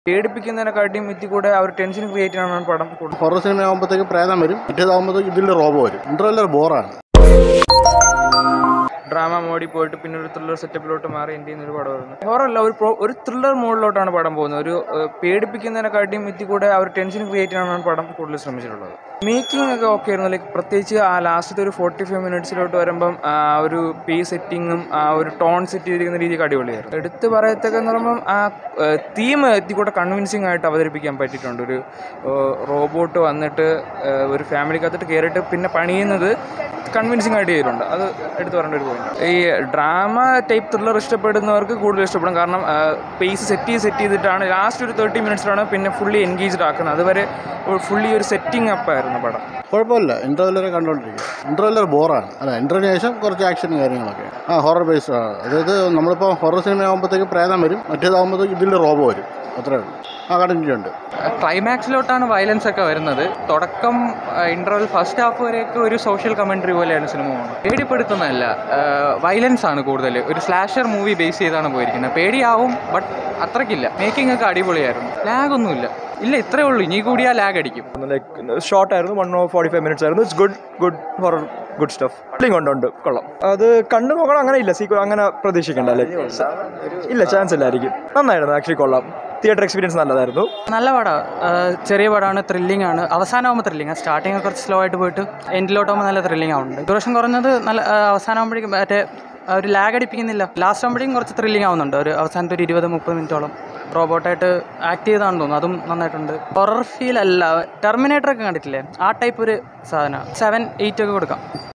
പേടിപ്പിക്കുന്നതിനെക്കാട്ടിയും ഇതിൽ കൂടെ ആ ഒരു ടെൻഷൻ ക്രിയേറ്റ് ചെയ്യാനാണ് പടം കൂടുതൽ ഹൊറർ സിനിമ ആകുമ്പോഴത്തേക്ക് പ്രേതം വരും മറ്റേതാകുമ്പോഴത്തേക്ക് ഇതിൽ റോബോ വരും ഇൻ്റർവെല്ലർ ബോറാണ് ഡ്രാമ മോഡിൽ പോയിട്ട് പിന്നെ ഒരു ത്രില്ലർ സെറ്റപ്പിലോട്ട് മാറി എൻ്റെ ഒരു പടം വരുന്നത് ഹൊറല്ല ഒരു pro- ഒരു ത്രില്ലർ മോഡിലോട്ടാണ് പടം പോകുന്നത് ഒരു ഏഹ്, പേടിപ്പിക്കുന്നതിനെക്കാട്ടിയും ഇതിൽ കൂടെ ആ ഒരു ടെൻഷൻ ക്രിയേറ്റ് ചെയ്യാനാണ് പടം കൂടുതൽ ശ്രമിച്ചിട്ടുള്ളത് മേക്കിംഗ് ഒക്കെ ഓക്കെ ആയിരുന്നു ലൈക്ക് പ്രത്യേകിച്ച് ആ ലാസ്റ്റത്തെ ഒരു ഫോർട്ടി ഫൈവ് മിനിറ്റ്സിലോട്ട് വരുമ്പം ആ ഒരു പേ സെറ്റിങ്ങും ആ ഒരു ടോൺ സെറ്റ് ചെയ്തിരിക്കുന്ന രീതിക്ക് അടിപൊളിയായിരുന്നു എടുത്ത് പറയത്തൊക്കെ എന്ന് പറയുമ്പം ആ തീം ഇതിൽ കൂടെ കൺവിൻസിങ് ആയിട്ട് അവതരിപ്പിക്കാൻ പറ്റിയിട്ടുണ്ട് ഒരു റോബോട്ട് വന്നിട്ട് ഏഹ്, ഒരു ഫാമിലിക്കകത്തിട്ട് കയറിയിട്ട് പിന്നെ പണിയുന്നത് കൺവിൻസിങ് ആയിട്ട് ചെയ്തിട്ടുണ്ട് അത് എടുത്തു പറയേണ്ട ഒരു പോയിന്റ് ഈ ഡ്രാമ ടൈപ്പ് ത്രില്ലർ ഇഷ്ടപ്പെടുന്നവർക്ക് കൂടുതൽ ഇഷ്ടപ്പെടും കാരണം പേസ് സെറ്റ് ചെയ്ത് സെറ്റ് ചെയ്തിട്ടാണ് ലാസ്റ്റ് ഒരു തേർട്ടി മിനിറ്റ്സിലാണ് പിന്നെ ഫുള്ളി എൻഗേജ്ഡ് ആക്കുന്നത് അതുവരെ ഫുള്ളി ഒരു സെറ്റിംഗ് അപ്പ് ആയിരുന്നു പടം കുഴപ്പമില്ല ഇൻ്റർവെല്ലർ കണ്ടുകൊണ്ടിരിക്കുക ഇൻ്റർവെല്ലർ ബോറാണ് അല്ല ഇൻ്റർവ്യൂവിന് ശേഷം കുറച്ച് ആക്ഷൻ കാര്യങ്ങളൊക്കെ ആ ഹൊറർ ബേസ്ഡ് ആണ് അതായത് നമ്മളിപ്പോൾ ഹൊറർ സിനിമ ആകുമ്പോഴത്തേക്ക് പ്രേതം വരും മറ്റേതാകുമ്പോഴത്തേക്ക് ഇതിൽ റോബോ വരും അത്രേ ഉള്ളൂ ആ കണ്ടിന്യൂ ഉണ്ട് ക്ലൈമാക്സിലോട്ടാണ് വയലൻസ് ഒക്കെ വരുന്നത് തുടക്കം ഇൻ്റർവൽ ഫസ്റ്റ് ഹാഫ് വരെയൊക്കെ ഒരു സോഷ്യൽ കമൻട്രി പോലെയാണ് സിനിമ പോകുന്നത് പേടിപ്പെടുത്തുന്നതല്ല വയലൻസ് ആണ് കൂടുതൽ ഒരു സ്ലാഷർ മൂവി ബേസ് ചെയ്താണ് പോയിരിക്കുന്നത് പേടിയാവും ബട്ട് അത്രയ്ക്കില്ല മേക്കിംഗ് ഒക്കെ അടിപൊളിയായിരുന്നു ലാഗ് ഒന്നുമില്ല ഇല്ല ഇത്രേ ഉള്ളൂ ഇനി കൂടിയാ ലാഗ് അടിക്കും ലൈക്ക് ഷോർട്ട് ആയിരുന്നു one o forty five minutes ആയിരുന്നു it's good good horror good stuff feeling ഉണ്ട് ഉണ്ട് കൊള്ളാം അത് കണ്ടു നോക്കണം അങ്ങനെ ഇല്ല സീക്വൽ അങ്ങനെ പ്രതീക്ഷിക്കണ്ട ലൈക്ക് ഇല്ല ചാൻസ് ഇല്ലായിരിക്കും നന്നായിരുന്നു ആക്ച്വലി കൊള്ളാം തിയേറ്റർ എക്സ്പീരിയൻസ് നല്ലതായിരുന്നു നല്ല പടമാണ് ചെറിയ പടമാണ് ത്രില്ലിംഗ് ആണ് അവസാനമാകുമ്പോൾ ത്രില്ലിംഗ് സ്റ്റാർട്ടിങ് കുറച്ച് സ്ലോ ആയിട്ട് പോയിട്ട് എൻഡിലോട്ടാകുമ്പോൾ നല്ല ത്രില്ലിംഗ് ആവുന്നുണ്ട് ഡ്യൂറേഷൻ കുറഞ്ഞത് നല്ല അവസാനമാകുമ്പോഴേക്കും മറ്റേ ആ ഒരു ലാഗ് അടിപ്പിക്കുന്നില്ല ലാസ്റ്റ് ആകുമ്പോഴേക്കും കുറച്ച് ത്രില്ലിംഗ് ആവുന്നുണ്ട് ഒരു അവസാനത്തെ ഒരു ഇരുപത് മുപ്പത് മിനിറ്റോളം റോബോട്ടായിട്ട് ആക്ട് ചെയ്താണെന്ന് തോന്നുന്നു അതും നന്നായിട്ടുണ്ട് ഹൊറർ ഫീൽ അല്ല ടെർമിനേറ്റർ ഒക്കെ കണ്ടിട്ടില്ലേ ആ ടൈപ്പ് ഒരു സാധനം സെവൻ എയ്റ്റ് ഒക്കെ കൊടുക്കാം